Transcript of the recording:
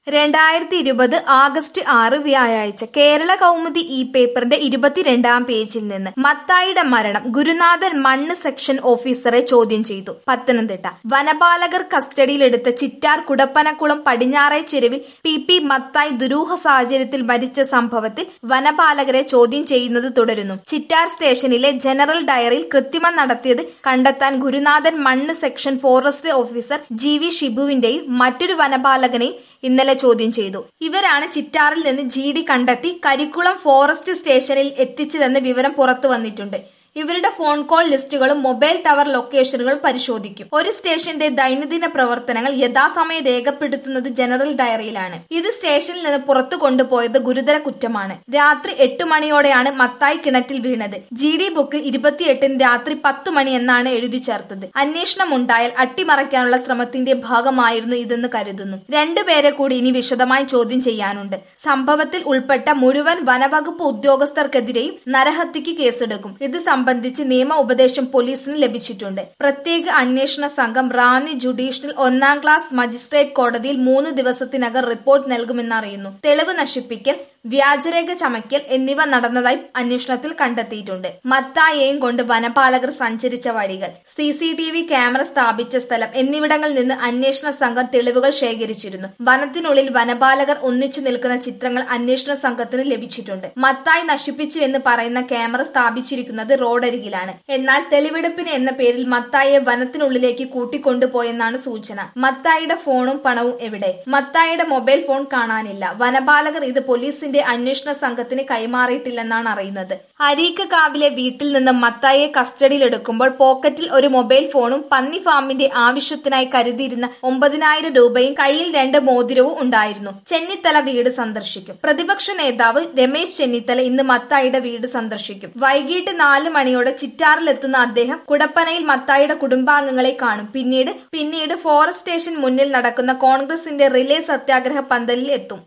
രണ്ടായിരത്തി ഇരുപത് ആഗസ്റ്റ് ആറ് വ്യാഴാഴ്ച കേരള കൗമുദി ഈ പേപ്പറിന്റെ ഇരുപത്തിരണ്ടാം പേജിൽ നിന്ന് മത്തായിയുടെ മരണം ഗുരുനാഥൻ മണ്ണ് സെക്ഷൻ ഓഫീസറെ ചോദ്യം ചെയ്തു പത്തനംതിട്ട വനപാലകർ കസ്റ്റഡിയിലെടുത്ത ചിറ്റാർ കുടപ്പനക്കുളം പടിഞ്ഞാറേ ചെരുവിൽ പി പി മത്തായി ദുരൂഹ സാഹചര്യത്തിൽ മരിച്ച സംഭവത്തിൽ വനപാലകരെ ചോദ്യം ചെയ്യുന്നത് തുടരുന്നു ചിറ്റാർ സ്റ്റേഷനിലെ ജനറൽ ഡയറിയിൽ കൃത്രിമം നടത്തിയത് കണ്ടെത്താൻ ഗുരുനാഥൻ മണ്ണ് section forest officer G V ഷിബുവിന്റെയും മറ്റൊരു വനപാലകനെയും ഇന്നലെ ചോദ്യം ചെയ്തു ഇവരാണ് ചിറ്റാറിൽ നിന്ന് ജി ഡി കണ്ടെത്തി കരിക്കുളം ഫോറസ്റ്റ് സ്റ്റേഷനിൽ എത്തിച്ചതെന്ന വിവരം പുറത്തു വന്നിട്ടുണ്ട് ഇവരുടെ ഫോൺ കോൾ ലിസ്റ്റുകളും മൊബൈൽ ടവർ ലൊക്കേഷനുകളും പരിശോധിക്കും ഒരു സ്റ്റേഷന്റെ ദൈനംദിന പ്രവർത്തനങ്ങൾ യഥാസമയം രേഖപ്പെടുത്തുന്നത് ജനറൽ ഡയറിയിലാണ് ഇത് സ്റ്റേഷനിൽ നിന്ന് പുറത്തു കൊണ്ടുപോയത് ഗുരുതര കുറ്റമാണ് രാത്രി എട്ട് മണിയോടെയാണ് മത്തായി കിണറ്റിൽ വീണത് ജി ഡി ബുക്കിൽ ഇരുപത്തിയെട്ടിന് രാത്രി പത്ത് മണി എന്നാണ് എഴുതി ചേർത്തത് അന്വേഷണം ഉണ്ടായാൽ അട്ടിമറയ്ക്കാനുള്ള ശ്രമത്തിന്റെ ഭാഗമായിരുന്നു ഇതെന്ന് കരുതുന്നു രണ്ടുപേരെ കൂടി ഇനി വിശദമായി ചോദ്യം ചെയ്യാനുണ്ട് സംഭവത്തിൽ ഉൾപ്പെട്ട മുഴുവൻ വനവകുപ്പ് ഉദ്യോഗസ്ഥർക്കെതിരെയും നരഹത്യക്ക് കേസെടുക്കും ഇത് സംബന്ധിച്ച് നിയമ ഉപദേശം പോലീസിന് ലഭിച്ചിട്ടുണ്ട് പ്രത്യേക അന്വേഷണ സംഘം റാന്നി ജുഡീഷ്യൽ ഒന്നാം ക്ലാസ് മജിസ്ട്രേറ്റ് കോടതിയിൽ മൂന്ന് ദിവസത്തിനകം റിപ്പോർട്ട് നൽകുമെന്നറിയുന്നു തെളിവ് നശിപ്പിക്കൽ വ്യാജരേഖ ചമയ്ക്കൽ എന്നിവ നടന്നതായി അന്വേഷണത്തിൽ കണ്ടെത്തിയിട്ടുണ്ട് മത്തായെയും കൊണ്ട് വനപാലകർ സഞ്ചരിച്ച വഴികൾ C C T V camera സ്ഥാപിച്ച സ്ഥലം എന്നിവിടങ്ങളിൽ നിന്ന് അന്വേഷണ സംഘം തെളിവുകൾ ശേഖരിച്ചിരുന്നു വനത്തിനുള്ളിൽ വനപാലകർ ഒന്നിച്ചു നിൽക്കുന്ന ചിത്രങ്ങൾ അന്വേഷണ സംഘത്തിന് ലഭിച്ചിട്ടുണ്ട് മത്തായി നശിപ്പിച്ചു എന്ന് പറയുന്ന ക്യാമറ സ്ഥാപിച്ചിരിക്കുന്നത് റോഡരികിലാണ് എന്നാൽ തെളിവെടുപ്പിന് എന്ന പേരിൽ മത്തായിയെ വനത്തിനുള്ളിലേക്ക് കൂട്ടിക്കൊണ്ടുപോയെന്നാണ് സൂചന മത്തായിയുടെ ഫോണും പണവും എവിടെ മത്തായിയുടെ മൊബൈൽ ഫോൺ കാണാനില്ല വനപാലകർ ഇത് പോലീസിന്റെ അന്വേഷണ സംഘത്തിന് കൈമാറിയിട്ടില്ലെന്നാണ് അറിയുന്നത് അരീക്കക്കാവിലെ വീട്ടിൽ നിന്ന് മത്തായിയെ കസ്റ്റഡിയിലെടുക്കുമ്പോൾ പോക്കറ്റിൽ ഒരു മൊബൈൽ ഫോണും പന്നി ഫാമിന്റെ ആവശ്യത്തിനായി കരുതിയിരുന്ന ഒമ്പതിനായിരം രൂപയും കയ്യിൽ രണ്ട് മോതിരവും ഉണ്ടായിരുന്നു ചെന്നിത്തല വീട് സന്ദർശിക്കും പ്രതിപക്ഷ നേതാവ് രമേശ് ചെന്നിത്തല ഇന്ന് മത്തായിയുടെ വീട് സന്ദർശിക്കും വൈകിട്ട് നാല് മണിയോടെ ചിറ്റാറിലെത്തുന്ന അദ്ദേഹം കുടപ്പനയിൽ മത്തായിയുടെ കുടുംബാംഗങ്ങളെ കാണും പിന്നീട് പിന്നീട് ഫോറസ്റ്റ് സ്റ്റേഷൻ മുന്നിൽ നടക്കുന്ന കോൺഗ്രസിന്റെ റിലേ സത്യാഗ്രഹ പന്തലിൽ എത്തും